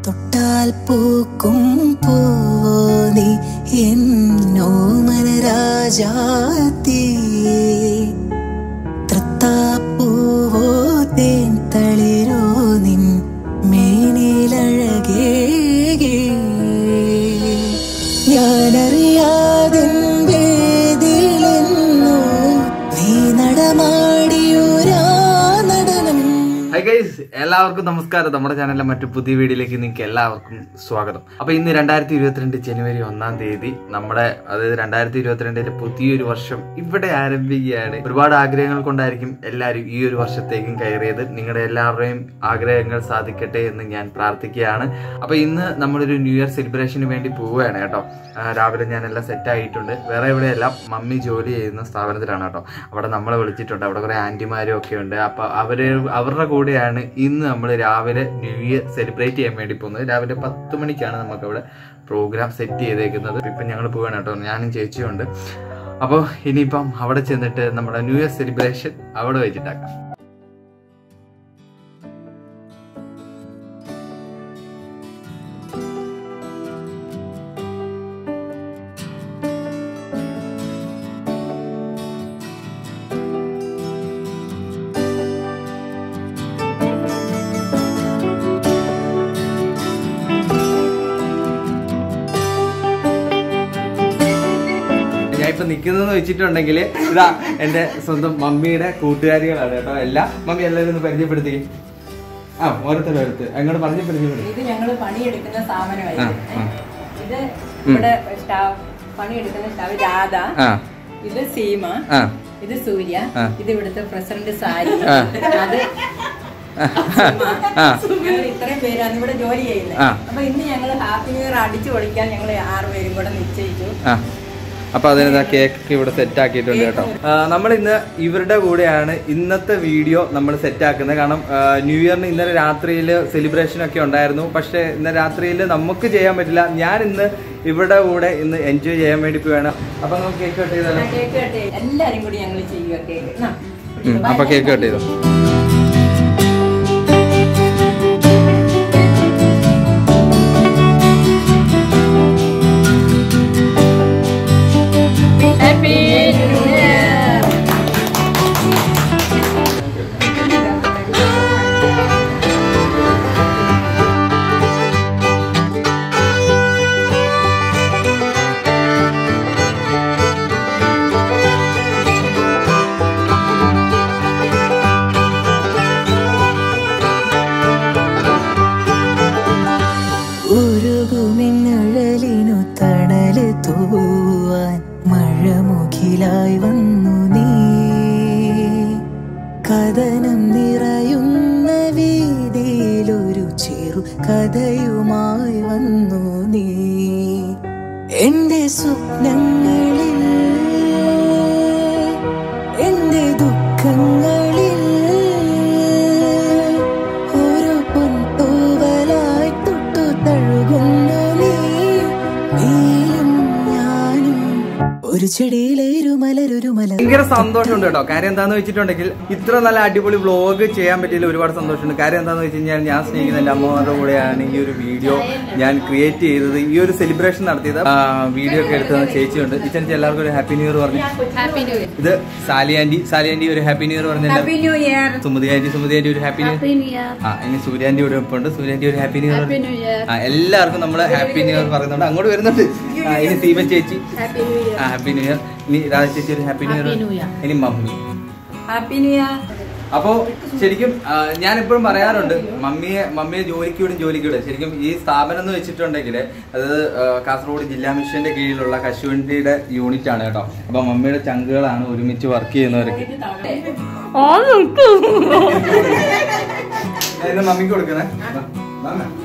തൊട്ടാൽ പൂക്കും പൂവോ നീ എന്നോ മനരാജാത്തി തൃത്താപ്പൂവോ തേൻ തളിരോ നിൻ മേനിലഴകേ ഞാനറിയാതെ വേദിയിലെന്നു നീ നടമാടിയൊരാ നടനം ഹൈ ഗൈസ് എല്ലാവർക്കും നമസ്കാരം നമ്മുടെ ചാനലിലെ മറ്റു പുതിയ വീഡിയോയിലേക്ക് നിങ്ങൾക്ക് എല്ലാവർക്കും സ്വാഗതം അപ്പൊ ഇന്ന് രണ്ടായിരത്തി ഇരുപത്തിരണ്ട് ജനുവരി ഒന്നാം തീയതി നമ്മുടെ അതായത് രണ്ടായിരത്തി ഇരുപത്തിരണ്ടിലെ പുതിയൊരു വർഷം ഇവിടെ ആരംഭിക്കുകയാണ് ഒരുപാട് ആഗ്രഹങ്ങൾ കൊണ്ടായിരിക്കും എല്ലാവരും ഈ ഒരു വർഷത്തേക്കും കയറിയത് നിങ്ങളുടെ എല്ലാവരുടെയും ആഗ്രഹങ്ങൾ സാധിക്കട്ടെ എന്ന് ഞാൻ പ്രാർത്ഥിക്കുകയാണ് അപ്പൊ ഇന്ന് നമ്മളൊരു ന്യൂ ഇയർ സെലിബ്രേഷന് വേണ്ടി പോവുകയാണ് കേട്ടോ ആ, രാവിലെ ഞാൻ എല്ലാം സെറ്റ് ആയിട്ടുണ്ട് വേറെ എവിടെയല്ല മമ്മി ജോലി ചെയ്യുന്ന സ്ഥാപനത്തിലാണ് കേട്ടോ അവിടെ നമ്മളെ വിളിച്ചിട്ടുണ്ട് അവിടെ കുറെ ആന്റിമാരും ഒക്കെ ഉണ്ട് അപ്പൊ അവര് അവരുടെ കൂടെയാണ് ഇന്ന് നമ്മൾ രാവിലെ ന്യൂ ഇയർ സെലിബ്രേറ്റ് ചെയ്യാൻ വേണ്ടി പോകുന്നത് രാവിലെ പത്ത് മണിക്കാണ് നമുക്ക് അവിടെ പ്രോഗ്രാം സെറ്റ് ചെയ്തേക്കുന്നത് ഇപ്പം ഞങ്ങൾ പോവുകയാണ് കേട്ടോ ഞാനും ചേച്ചിയും ഉണ്ട് അപ്പോൾ ഇനിയിപ്പം അവിടെ ചെന്നിട്ട് നമ്മുടെ ന്യൂ ഇയർ സെലിബ്രേഷൻ അവിടെ വെച്ചിട്ടാക്കാം ഞാൻ ഇപ്പൊ നിൽക്കുന്നതെന്ന് വെച്ചിട്ടുണ്ടെങ്കിൽ ഇതാ എന്റെ സ്വന്തം മമ്മിയുടെ കൂട്ടുകാരികളാണ് കേട്ടോ എല്ലാം മമ്മി എല്ലാവരും ഒന്ന് പരിചയപ്പെടുത്തി ആ ഓരോരുത്തരും ഓരോരുത്തർ അങ്ങോട്ട് പറഞ്ഞ് പരിചയപ്പെടുത്തി ഇത് ഞങ്ങൾ പണിയെടുക്കുന്ന ആ, സ്ഥാപനമായിരുന്നു ആ. ഇത് ഇവിടെ സ്റ്റാഫ് പണിയെടുക്കുന്ന സ്റ്റാഫ് രാധ ആ ഇത് സീമ ആ ഇത് സൂര്യ ആ. ഇത് ഇവിടുത്തെ പ്രസിഡന്റ് സാരി ആ. അത് ആ ഞങ്ങൾ ഇത്രയും പേരാണ് ഇവിടെ ജോലി ചെയ്യുന്നത് ആ. അപ്പൊ ഇന്ന് ഞങ്ങൾ ഹാപ്പി ന്യൂ ഇയർ അടിച്ചു പൊളിക്കാൻ ഞങ്ങൾ ആറുപേരും കൂടെ നിശ്ചയിച്ചു ആ അപ്പൊ അതിന് കേക്ക് ഇവിടെ സെറ്റ് ആക്കിയിട്ടുണ്ട് കേട്ടോ നമ്മൾ ഇന്ന് ഇവരുടെ കൂടെയാണ് ഇന്നത്തെ വീഡിയോ നമ്മൾ സെറ്റ് ആക്കുന്നത് കാരണം ആ, ന്യൂ ഇയറിന് ഇന്നലെ രാത്രിയിൽ സെലിബ്രേഷൻ ഒക്കെ ഉണ്ടായിരുന്നു പക്ഷെ ഇന്നലെ രാത്രിയിൽ നമുക്ക് ചെയ്യാൻ പറ്റില്ല ഞാൻ ഇന്ന് ഇവരുടെ കൂടെ ഇന്ന് എൻജോയ് ചെയ്യാൻ വേണ്ടി പോവാണ് അപ്പൊ നമുക്ക് കേക്ക് കട്ട് ചെയ്താലോ കേക്ക് കട്ട് ചെയ്ത് എല്ലാരും കൂടി ഞങ്ങൾ ചെയ്യുക കേക്ക് എന്നാ, ഉം, അപ്പൊ കേക്ക് കട്ട് ചെയ്തോ Happy New Year. ഉരുകുമിന്നഴലിനു തണല് തൂവാൻ മഴമുഖിലായി വന്നു നീ കഥനം നിറയുന്ന വീതിയിലൊരു ചെറു കഥയുമായി വന്നു നീ എന്റെ സ്വപ്നങ്ങളിൽ എന്റെ ദുഃഖങ്ങളിൽ ഒരു പൊൻതൂവലായി തൊട്ടു തഴുകുന്നു നീ നീയും ഞാനും ഒരു ചെടിയിലേരു മലരൊരു മലർ ഭയങ്കര സന്തോഷമുണ്ട് കേട്ടോ കാര്യം എന്താന്ന് വെച്ചിട്ടുണ്ടെങ്കിൽ ഇത്ര നല്ല അടിപൊളി വ്ളോഗ് ചെയ്യാൻ പറ്റിയതിൽ ഒരുപാട് സന്തോഷമുണ്ട് കാര്യം എന്താന്ന് വെച്ച് കഴിഞ്ഞാൽ ഞാൻ സ്നേഹിക്കുന്ന എന്റെ അമ്മമാരുടെ കൂടെയാണ് ഈ ഒരു വീഡിയോ ഞാൻ ക്രിയേറ്റ് ചെയ്തത് ഈ ഒരു സെലിബ്രേഷൻ നടത്തിയത് വീഡിയോ ഒക്കെ എടുത്തത് ചേച്ചിയുണ്ട് ഇച്ചൻ എല്ലാവർക്കും ഒരു ഹാപ്പി ന്യൂ ഇയർ പറഞ്ഞു ഹാപ്പി ന്യൂ ഇയർ ഇത് സാലി ആന്റി സാലി ആന്റി ഒരു ഹാപ്പി ന്യൂ ഇയർ ഹാപ്പി പറഞ്ഞല്ലോ new year Sumathi aunty Sumathi aunty ഒരു ഹാപ്പി ന്യൂ ആ ഇനി സൂര്യാന്റി ഇവിടെ ഉണ്ട് സൂര്യാന്റി ഒരു happy new year happy new year ആ എല്ലാവർക്കും നമ്മൾ ഹാപ്പി ന്യൂ ഇയർ പറയുന്നുണ്ട് അങ്ങോട്ട് വരുന്നുണ്ട് ആ, ഇനി സീമ ചേച്ചി ഹാപ്പി ന്യൂ ഇയർ ആ ഹാപ്പി ന്യൂ ഇയർ ഇനി രാജ ചേച്ചി ഒരു happy new Happy New year Year. ഇനി മമ്മി ഹാപ്പി ന്യൂ ഇയർ അപ്പോ ശരിക്കും ആ, ഞാൻ എപ്പോഴും പറയാറുണ്ട് മമ്മിയെ മമ്മിയെ ജോലിക്ക് വിടും ജോലിക്ക് വിടും ശരിക്കും ഈ സ്ഥാപനം എന്ന് വെച്ചിട്ടുണ്ടെങ്കിൽ അതായത് ആ, കാസർഗോഡ് ജില്ലാ മിഷന്റെ കീഴിലുള്ള കശുവണ്ടിയുടെ യൂണിറ്റ് ആണ് കേട്ടോ അപ്പൊ മമ്മിയുടെ ചങ്കുകളാണ് ഒരുമിച്ച് വർക്ക് ചെയ്യുന്നവരൊക്കെ ഞാൻ ഇത് മമ്മിക്ക് കൊടുക്കുന്നേ വാ, വാ.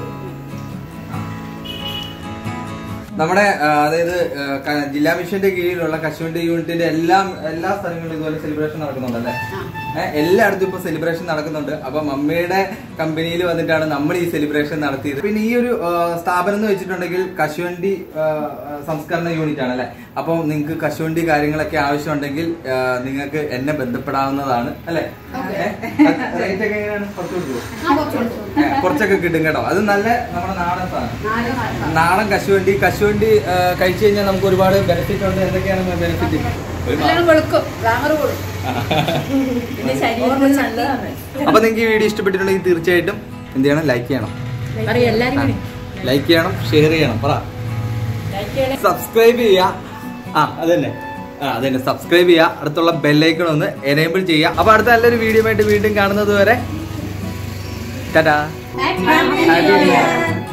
നമ്മുടെ ആ, അതായത് ആ, ക- ജില്ലാ മിഷന്റെ കീഴിലുള്ള കശുവണ്ടി യൂണിറ്റിന്റെ എല്ലാ എല്ലാ സ്ഥലങ്ങളിലും ഇതുപോലെ സെലിബ്രേഷൻ നടക്കുന്നുണ്ടല്ലേ ഏഹ് എല്ലായിടത്തും ഇപ്പൊ സെലിബ്രേഷൻ നടക്കുന്നുണ്ട് അപ്പൊ മമ്മിയുടെ കമ്പനിയിൽ വന്നിട്ടാണ് നമ്മൾ ഈ സെലിബ്രേഷൻ നടത്തിയത് പിന്നെ ഈ ഒരു ആ, സ്ഥാപനം എന്ന് വെച്ചിട്ടുണ്ടെങ്കിൽ കശുവണ്ടി ആ, സംസ്കരണ യൂണിറ്റ് ആണ് അല്ലെ അപ്പൊ നിങ്ങൾക്ക് കശുവണ്ടി കാര്യങ്ങളൊക്കെ ആവശ്യമുണ്ടെങ്കിൽ ആ, നിങ്ങൾക്ക് എന്നെ ബന്ധപ്പെടാവുന്നതാണ് അല്ലെ റേറ്റ് ഒക്കെ എങ്ങനെയാണ് കുറച്ച് കൊടുക്കുമോ ഏ, കുറച്ചൊക്കെ കിട്ടും കേട്ടോ അത് നല്ല നമ്മുടെ നാടൻ സാധനം നാടൻ കശുവണ്ടി കശുവണ്ടി ആ, കഴിച്ചു കഴിഞ്ഞാൽ നമുക്ക് ഒരുപാട് ബെനിഫിറ്റ് ഉണ്ട് എന്തൊക്കെയാണ് ബെനിഫിറ്റ് ഒരു മാ- വെളുക്കും ഗ്ലാമർ കൊടുക്കും പിന്നെ ശരീരത്തിന് നല്ലതാണ് അപ്പൊ നിങ്ങൾക്ക് ഈ വീഡിയോ ഇഷ്ടപ്പെട്ടിട്ടുണ്ടെങ്കിൽ തീർച്ചയായിട്ടും എന്ത് ചെയ്യണം ലൈക്ക് ചെയ്യണം പറയും എല്ലാരും കൂടി ലൈക്ക് ചെയ്യണം ഷെയർ ചെയ്യണം പറ ലൈക്ക് ചെയ്യണേ സബ്സ്ക്രൈബ് ചെയ്യാ ആ അതന്നെ ആ അതന്നെ സബ്സ്ക്രൈബ് ചെയ്യുക അടുത്തുള്ള ബെല്ലൈക്കൺ ഒന്ന് എനേബിൾ ചെയ്യുക അപ്പൊ അടുത്ത നല്ലൊരു വീഡിയോ ആയിട്ട് വീണ്ടും കാണുന്നത് വരെ ടാറ്റാ Happy New Year.